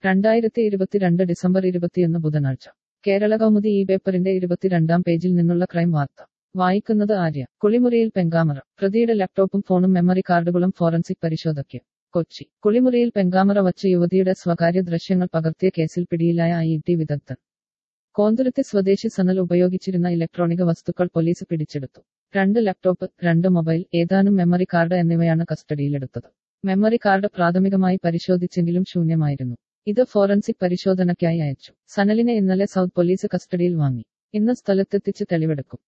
രണ്ടായിരത്തി ഇരുപത്തിരണ്ട് ഡിസംബർ ഇരുപത്തിയൊന്ന് ബുധനാഴ്ച കേരള കൗമുദി ഈ പേപ്പറിന്റെ ഇരുപത്തിരണ്ടാം പേജിൽ നിന്നുള്ള ക്രൈം വാർത്ത വായിക്കുന്നത് ആര്യ കുളിമുറിയിൽ പെങ്കാമറ പ്രതിയുടെ ലാപ്ടോപ്പും ഫോണും മെമ്മറി കാർഡുകളും ഫോറൻസിക് പരിശോധയ്ക്ക് കൊച്ചി കുളിമുറിയിൽ പെങ്കാമറ വച്ച് യുവതിയുടെ സ്വകാര്യ ദൃശ്യങ്ങൾ പകർത്തിയ കേസിൽ പിടിയിലായ ഐ ടി വിദഗ്ധൻ കോന്തുരുത്തി സ്വദേശി സനൽ ഉപയോഗിച്ചിരുന്ന ഇലക്ട്രോണിക് വസ്തുക്കൾ പോലീസ് പിടിച്ചെടുത്തു രണ്ട് ലാപ്ടോപ്പ് രണ്ട് മൊബൈൽ ഏതാനും മെമ്മറി കാർഡ് എന്നിവയാണ് കസ്റ്റഡിയിലെടുത്തത് മെമ്മറി കാർഡ് പ്രാഥമികമായി പരിശോധിച്ചെങ്കിലും ശൂന്യമായിരുന്നു ഇത് ഫോറൻസിക് പരിശോധനയ്ക്കായി അയച്ചു സനലിനെ ഇന്നലെ സൗത്ത് പോലീസ് കസ്റ്റഡിയിൽ വാങ്ങി ഇന്ന് സ്ഥലത്തെത്തിച്ച് തെളിവെടുക്കും